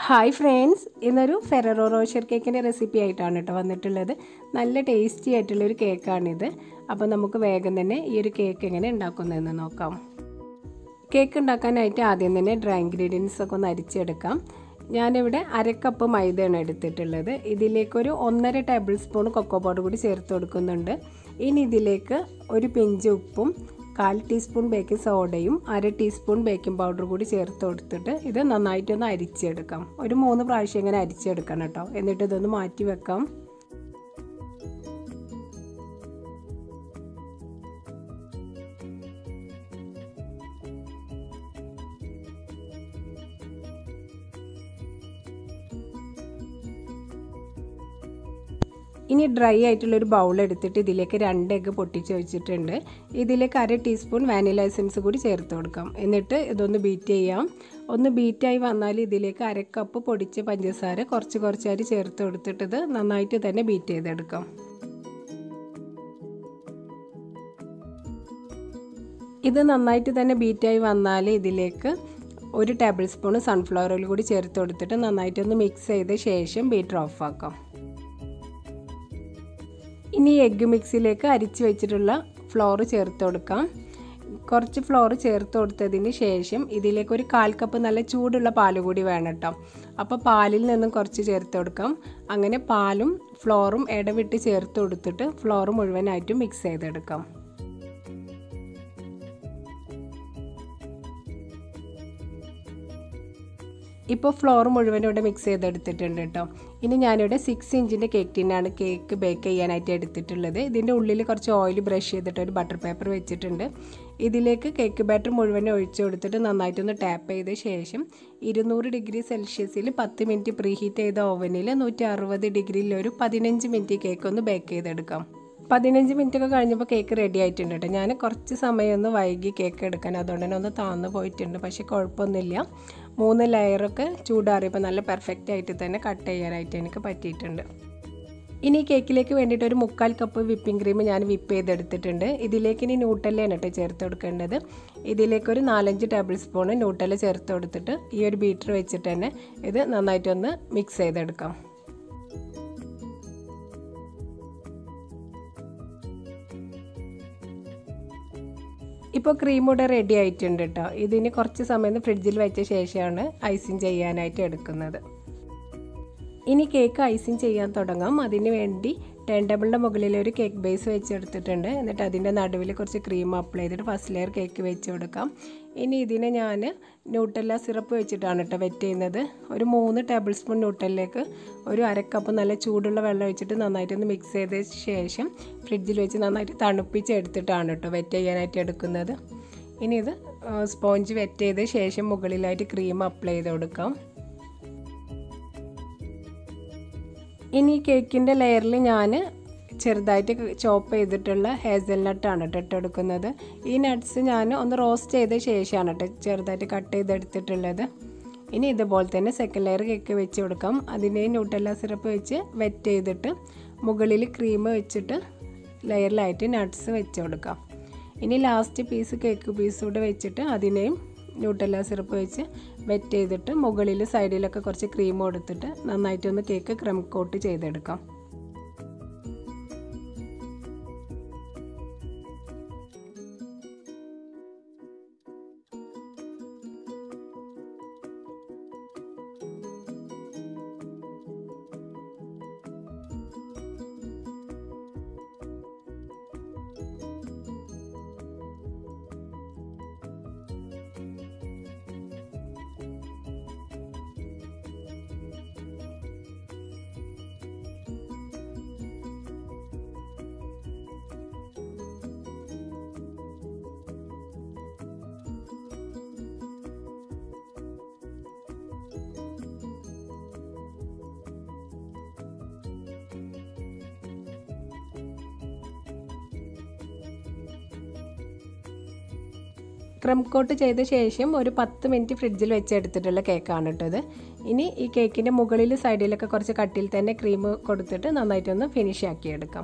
hi friends ഇന്നൊരു ഫെററോ Rocher കേക്കിൻ്റെ recipe ആയിട്ടാണ് കേട്ടോ വന്നിട്ടുള്ളത് നല്ല ടേസ്റ്റി ആയിട്ടുള്ളൊരു കേക്കാണിത് അപ്പോൾ നമുക്ക് വേഗം തന്നെ ഈ ഒരു കേക്ക് എങ്ങനെ ഉണ്ടാക്കുന്നതെന്ന് നോക്കാം കേക്ക് ഉണ്ടാക്കാനായിട്ട് ആദ്യം തന്നെ ഡ്രൈ ഇൻഗ്രീഡിയൻസ് ഒക്കെ ഒന്ന് അരിച്ചെടുക്കാം ഞാനിവിടെ അരക്കപ്പ് മൈദയാണ് എടുത്തിട്ടുള്ളത് ഇതിലേക്കൊരു ഒന്നര ടേബിൾ സ്പൂൺ കൊക്കോ പൗഡർ കൂടി ചേർത്ത് കൊടുക്കുന്നുണ്ട് ഇനി ഇതിലേക്ക് ഒരു പിഞ്ച് ഉപ്പും കാൽ ടീസ്പൂൺ ബേക്കിംഗ് സോഡയും അര ടീസ്പൂൺ ബേക്കിംഗ് പൗഡർ കൂടി ചേർത്ത് കൊടുത്തിട്ട് ഇത് നന്നായിട്ടൊന്ന് അരിച്ചെടുക്കാം ഒരു മൂന്ന് പ്രാവശ്യം ഇങ്ങനെ അരിച്ചെടുക്കണം കേട്ടോ എന്നിട്ട് ഇതൊന്ന് മാറ്റി വെക്കാം ഇനി ഡ്രൈ ആയിട്ടുള്ള ഒരു ബൗൾ എടുത്തിട്ട് ഇതിലേക്ക് രണ്ട് എഗ്ഗ് പൊട്ടിച്ച് വെച്ചിട്ടുണ്ട് ഇതിലേക്ക് അര ടീസ്പൂൺ വാനില എസൻസ് കൂടി ചേർത്ത് കൊടുക്കാം എന്നിട്ട് ഇതൊന്ന് ബീറ്റ് ചെയ്യാം ഒന്ന് ബീറ്റായി വന്നാൽ ഇതിലേക്ക് അര കപ്പ് പൊടിച്ച പഞ്ചസാര കുറച്ച് കുറച്ചായിട്ട് ചേർത്ത് കൊടുത്തിട്ട് ഇത് നന്നായിട്ട് തന്നെ ബീറ്റ് ചെയ്തെടുക്കാം ഇത് നന്നായിട്ട് തന്നെ ബീറ്റായി വന്നാൽ ഇതിലേക്ക് ഒരു ടേബിൾ സ്പൂൺ സൺഫ്ലവർ ഓയിൽ കൂടി ചേർത്ത് കൊടുത്തിട്ട് നന്നായിട്ടൊന്ന് മിക്സ് ചെയ്ത ശേഷം ബീറ്റർ ഓഫ് ആക്കാം ഇനി എഗ്ഗ് മിക്സിലേക്ക് അരിച്ച് വെച്ചിട്ടുള്ള ഫ്ലോർ ചേർത്ത് കൊടുക്കാം കുറച്ച് ഫ്ലോർ ചേർത്ത് കൊടുത്തതിന് ശേഷം ഇതിലേക്ക് ഒരു കാൽ കപ്പ് നല്ല ചൂടുള്ള പാൽ കൂടി വേണം കേട്ടോ അപ്പോൾ പാലിൽ നിന്നും കുറച്ച് ചേർത്ത് കൊടുക്കാം അങ്ങനെ പാലും ഫ്ലോറും ഇടവിട്ട് ചേർത്ത് കൊടുത്തിട്ട് ഫ്ലോർ മുഴുവനായിട്ടും മിക്സ് ചെയ്തെടുക്കാം ഇപ്പോൾ ഫ്ലോർ മുഴുവൻ ഇവിടെ മിക്സ് ചെയ്തെടുത്തിട്ടുണ്ട് കേട്ടോ ഇനി ഞാനിവിടെ സിക്സ് ഇഞ്ചിൻ്റെ കേക്ക് ടിന്നാണ് കേക്ക് ബേക്ക് ചെയ്യാനായിട്ട് എടുത്തിട്ടുള്ളത് ഇതിൻ്റെ ഉള്ളിൽ കുറച്ച് ഓയിൽ ബ്രഷ് ചെയ്തിട്ട് ഒരു ബട്ടർ പേപ്പർ വെച്ചിട്ടുണ്ട് ഇതിലേക്ക് കേക്ക് ബാറ്റർ മുഴുവൻ ഒഴിച്ചു കൊടുത്തിട്ട് നന്നായിട്ടൊന്ന് ടാപ്പ് ചെയ്ത ശേഷം ഇരുന്നൂറ് ഡിഗ്രി സെൽഷ്യസിൽ പത്ത് മിനിറ്റ് പ്രീ ഹീറ്റ് ചെയ്ത ഓവനിൽ നൂറ്റി അറുപത് ഡിഗ്രിയിൽ ഒരു പതിനഞ്ച് മിനിറ്റ് കേക്ക് ഒന്ന് ബേക്ക് ചെയ്തെടുക്കാം പതിനഞ്ച് മിനിറ്റ് ഒക്കെ കഴിഞ്ഞപ്പോൾ കേക്ക് റെഡി ആയിട്ടുണ്ട് കേട്ടോ ഞാൻ കുറച്ച് സമയം ഒന്ന് വൈകി കേക്ക് എടുക്കാൻ അതുകൊണ്ട് തന്നെ ഒന്ന് താന്ന് പോയിട്ടുണ്ട് പക്ഷേ കുഴപ്പമൊന്നുമില്ല മൂന്ന് ലെയറൊക്കെ ചൂടാറിയപ്പോൾ നല്ല പെർഫെക്റ്റ് ആയിട്ട് തന്നെ കട്ട് ചെയ്യാനായിട്ട് എനിക്ക് പറ്റിയിട്ടുണ്ട് ഇനി കേക്കിലേക്ക് വേണ്ടിയിട്ട് ഒരു മുക്കാൽ കപ്പ് വിപ്പിംഗ് ക്രീം ഞാൻ വിപ്പ് ചെയ്തെടുത്തിട്ടുണ്ട് ഇതിലേക്ക് ഇനി ന്യൂട്ടല്ലയാണ് കേട്ടോ ചേർത്ത് കൊടുക്കേണ്ടത് ഇതിലേക്ക് ഒരു നാലഞ്ച് ടേബിൾ സ്പൂൺ ന്യൂട്ടല്ല ചേർത്ത് കൊടുത്തിട്ട് ഈ ഒരു ബീറ്റർ വെച്ചിട്ട് തന്നെ ഇത് നന്നായിട്ടൊന്ന് മിക്സ് ചെയ്തെടുക്കാം ഇപ്പോൾ ക്രീം ഇവിടെ റെഡി ആയിട്ടുണ്ട് കേട്ടോ ഇതിന് കുറച്ച് സമയം ഫ്രിഡ്ജിൽ വെച്ച ശേഷമാണ് ഐസിങ് ചെയ്യാനായിട്ട് എടുക്കുന്നത് ഇനി കേക്ക് ഐസിങ് ചെയ്യാൻ തുടങ്ങാം അതിന് വേണ്ടി ടേൺ ടേബിളിൻ്റെ മുകളിൽ ഒരു കേക്ക് ബേസ് വെച്ചെടുത്തിട്ടുണ്ട് എന്നിട്ട് അതിൻ്റെ നടുവിൽ കുറച്ച് ക്രീം അപ്ലൈ ചെയ്തിട്ട് ഫസ്റ്റ് ലെയർ കേക്ക് വെച്ച് കൊടുക്കാം ഇനി ഇതിനെ ഞാൻ ന്യൂട്ടല്ല സിറപ്പ് വെച്ചിട്ടാണ് കേട്ടോ വെറ്റ് ചെയ്യുന്നത് ഒരു മൂന്ന് ടേബിൾ സ്പൂൺ ന്യൂട്ടലിലേക്ക് ഒരു അരക്കപ്പ് നല്ല ചൂടുള്ള വെള്ളം ഒഴിച്ചിട്ട് നന്നായിട്ടൊന്ന് മിക്സ് ചെയ്ത ശേഷം ഫ്രിഡ്ജിൽ വെച്ച് നന്നായിട്ട് തണുപ്പിച്ച് എടുത്തിട്ടാണ് കേട്ടോ വെറ്റ് ചെയ്യാനായിട്ട് എടുക്കുന്നത് ഇനി ഇത് സ്പോഞ്ച് വെറ്റ് ചെയ്ത ശേഷം മുകളിലായിട്ട് ക്രീം അപ്ലൈ ചെയ്ത് കൊടുക്കാം ഇനി കേക്കിൻ്റെ ലെയറിൽ ഞാൻ ചെറുതായിട്ട് ചോപ്പ് ചെയ്തിട്ടുള്ള ഹേസൽ നട്ടാണ് കേട്ടോ ഇട്ടെടുക്കുന്നത് ഈ നട്ട്സ് ഞാൻ ഒന്ന് റോസ്റ്റ് ചെയ്ത ശേഷമാണ് കേട്ടോ ചെറുതായിട്ട് കട്ട് ചെയ്തെടുത്തിട്ടുള്ളത് ഇനി ഇതുപോലെ തന്നെ സെക്കൻഡ് ലെയർ കേക്ക് വെച്ച് കൊടുക്കാം അതിനെ ന്യൂട്ടല്ല സിറപ്പ് വെച്ച് വെറ്റ് ചെയ്തിട്ട് മുകളിൽ ക്രീം വെച്ചിട്ട് ലെയറിലായിട്ട് നട്ട്സ് വെച്ച് കൊടുക്കാം ഇനി ലാസ്റ്റ് പീസ് കേക്ക് പീസ് കൂടെ വെച്ചിട്ട് അതിനെയും ന്യൂട്ടല്ല സിറപ്പ് വെച്ച് വെറ്റ് ചെയ്തിട്ട് മുകളിൽ സൈഡിലൊക്കെ കുറച്ച് ക്രീം കൊടുത്തിട്ട് നന്നായിട്ടൊന്ന് കേക്ക് ക്രം കോട്ട് ചെയ്തെടുക്കാം ക്രം കോട്ട് ചെയ്ത ശേഷം ഒരു പത്ത് മിനിറ്റ് ഫ്രിഡ്ജിൽ വെച്ച് എടുത്തിട്ടുള്ള കേക്കാണ് കേട്ടോ ഇത് ഇനി ഈ കേക്കിൻ്റെ മുകളിൽ സൈഡിലൊക്കെ കുറച്ച് കട്ടിയിൽ തന്നെ ക്രീം കൊടുത്തിട്ട് നന്നായിട്ടൊന്ന് ഫിനിഷ് ആക്കി എടുക്കാം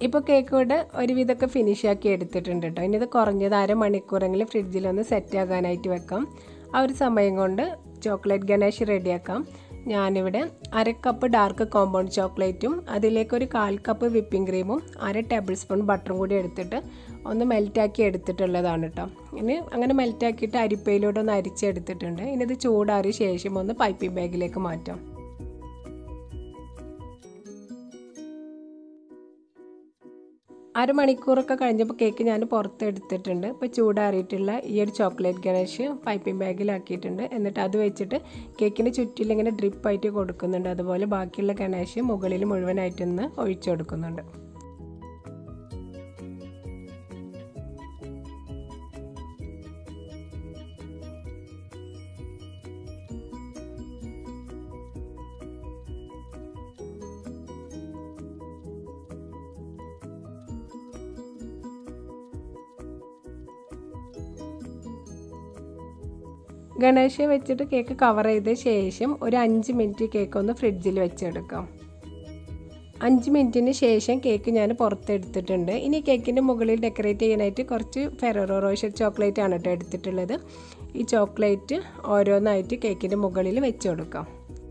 ഇപ്പോൾ കേക്ക് ഇവിടെ ഒരുവിധമൊക്കെ ഫിനിഷ് ആക്കി എടുത്തിട്ടുണ്ട് കേട്ടോ ഇനി ഇത് കുറഞ്ഞത് അരമണിക്കൂറെങ്കിലും ഫ്രിഡ്ജിലൊന്ന് സെറ്റ് ആകാനായിട്ട് വെക്കാം ആ ഒരു സമയം കൊണ്ട് ചോക്ലേറ്റ് ഗണേഷ് റെഡിയാക്കാം ഞാനിവിടെ അര കപ്പ് ഡാർക്ക് കോമ്പൗണ്ട് ചോക്ലേറ്റും അതിലേക്ക് ഒരു കാൽ കപ്പ് വിപ്പിംഗ് ക്രീമും അര ടേബിൾ സ്പൂൺ ബട്ടറും കൂടി എടുത്തിട്ട് ഒന്ന് മെൽറ്റാക്കി എടുത്തിട്ടുള്ളതാണ് കേട്ടോ ഇനി അങ്ങനെ മെൽറ്റാക്കിയിട്ട് അരിപ്പയിലൂടെ ഒന്ന് അരിച്ചെടുത്തിട്ടുണ്ട് ഇനി ഇത് ചൂടാറിയ ശേഷം ഒന്ന് പൈപ്പിംഗ് ബാഗിലേക്ക് മാറ്റാം അരമണിക്കൂറൊക്കെ കഴിഞ്ഞപ്പോൾ കേക്ക് ഞാൻ പുറത്ത് എടുത്തിട്ടുണ്ട് ഇപ്പോൾ ചൂടാറിയിട്ടുള്ള ഈ ഒരു ചോക്ലേറ്റ് ഗണേഷ് പൈപ്പിംഗ് ബാഗിലാക്കിയിട്ടുണ്ട് എന്നിട്ട് അത് വെച്ചിട്ട് കേക്കിന് ചുറ്റിലും ഇങ്ങനെ ഡ്രിപ്പായിട്ട് കൊടുക്കുന്നുണ്ട് അതുപോലെ ബാക്കിയുള്ള ഗണേഷ് മുകളിൽ മുഴുവനായിട്ടൊന്ന് ഒഴിച്ചു കൊടുക്കുന്നുണ്ട് ഗണേശ വെച്ചിട്ട് കേക്ക് കവർ ചെയ്ത ശേഷം ഒരു അഞ്ച് മിനിറ്റ് കേക്ക് ഒന്ന് ഫ്രിഡ്ജിൽ വെച്ചെടുക്കാം അഞ്ച് മിനിറ്റിന് ശേഷം കേക്ക് ഞാൻ പുറത്തെടുത്തിട്ടുണ്ട് ഇനി കേക്കിൻ്റെ മുകളിൽ ഡെക്കറേറ്റ് ചെയ്യാനായിട്ട് കുറച്ച് ഫെററോ റോഷർ ചോക്ലേറ്റ് ആണ് കേട്ടോ എടുത്തിട്ടുള്ളത് ഈ ചോക്ലേറ്റ് ഓരോന്നായിട്ട് കേക്കിൻ്റെ മുകളിൽ വെച്ച് കൊടുക്കാം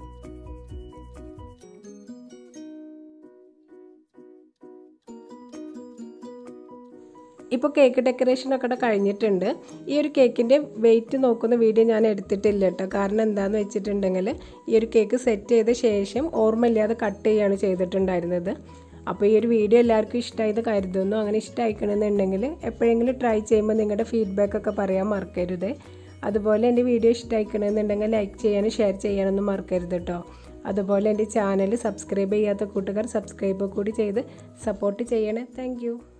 ഇപ്പോൾ കേക്ക് ഡെക്കറേഷനൊക്കെ ഇവിടെ കഴിഞ്ഞിട്ടുണ്ട് ഈ ഒരു കേക്കിൻ്റെ വെയിറ്റ് നോക്കുന്ന വീഡിയോ ഞാൻ എടുത്തിട്ടില്ല കേട്ടോ കാരണം എന്താണെന്ന് വെച്ചിട്ടുണ്ടെങ്കിൽ ഈ ഒരു കേക്ക് സെറ്റ് ചെയ്ത ശേഷം ഓർമ്മയില്ലാതെ കട്ട് ചെയ്യുകയാണ് ചെയ്തിട്ടുണ്ടായിരുന്നത് അപ്പോൾ ഈ ഒരു വീഡിയോ എല്ലാവർക്കും ഇഷ്ടമായത് കരുതുന്നു അങ്ങനെ ഇഷ്ടമായിക്കണമെന്നുണ്ടെങ്കിൽ എപ്പോഴെങ്കിലും ട്രൈ ചെയ്യുമ്പോൾ നിങ്ങളുടെ ഫീഡ്ബാക്ക് പറയാൻ മറക്കരുത് അതുപോലെ എൻ്റെ വീഡിയോ ഇഷ്ടമായിക്കണമെന്നുണ്ടെങ്കിൽ ലൈക്ക് ചെയ്യാനും ഷെയർ ചെയ്യാനൊന്നും മറക്കരുത് കേട്ടോ അതുപോലെ എൻ്റെ ചാനൽ സബ്സ്ക്രൈബ് ചെയ്യാത്ത കൂട്ടുകാർ സബ്സ്ക്രൈബ് കൂടി ചെയ്ത് സപ്പോർട്ട് ചെയ്യണേ താങ്ക്